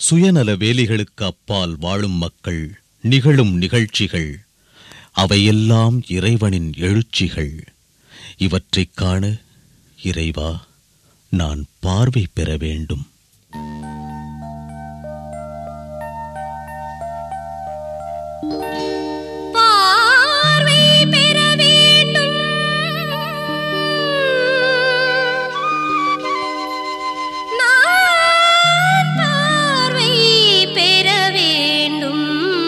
சுயநல வேலிகளுக்கு அப்பால் வாழும் மக்கள் நிகழும் நிகழ்ச்சிகள் அவையெல்லாம் இறைவனின் எழுச்சிகள் இவற்றைக் காண இறைவா நான் பார்வை பெற வேண்டும் பார்வை பெற வேண்டும் நான் பார்வை பெற வேண்டும்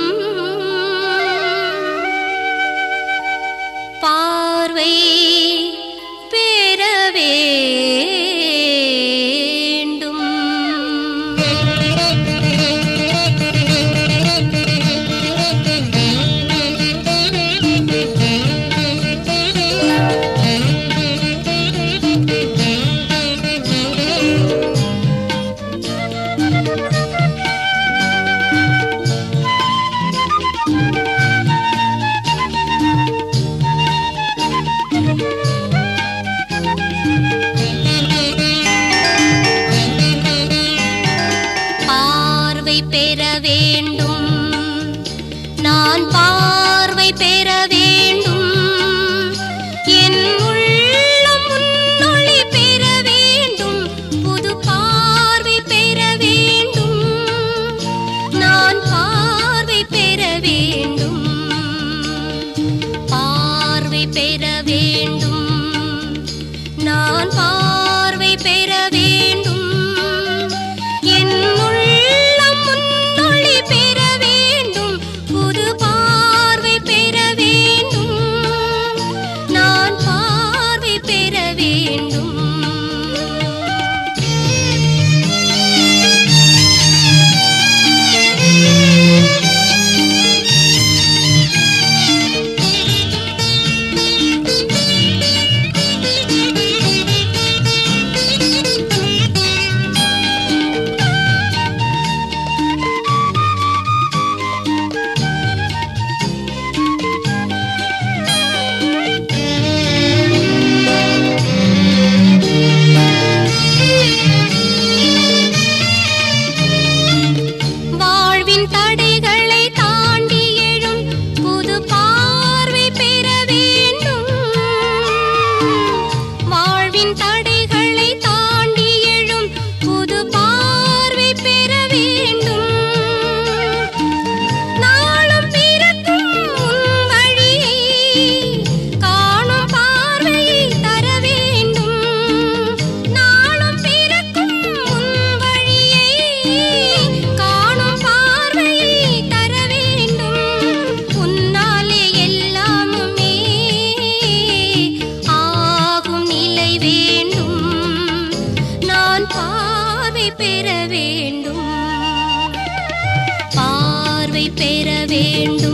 பார்வை பெற பார்வை பெற வேண்டும் நான் பார்வை பெற வேண்டும் என் உள்ளம் முன்னொளி பெற வேண்டும் புது பார்வை பெற வேண்டும் நான் பார்வை பெற வேண்டும் பார்வை பெற வேண்டும் நான் பார்வை பெற வேண்டும் என் உள்ளம் முன்னொளி பெற வேண்டும் புது பார்வை பெற வேண்டும் நான் பார்வை பெற வேண்டும் வாழ்வின் தடைகளை தாண்டி எழும் புது பார்வை பெற வேண்டும் வாழ்வின் தடைகளை தாண்டி எழும் புது பார்வை பெற வேண்டும் நாளும் பிறக்கும் உன் வழியை காணும் பார்வையை தர வேண்டும் நாளும் பிறக்கும் உன் வழியை காணும் பார்வையை தர வேண்டும் உன்னாலே எல்லாமுமே ஆகும் நிலை வேண்டும் நான் பார்வை பெற வேண்டும் பார்வை பெற வேண்டும்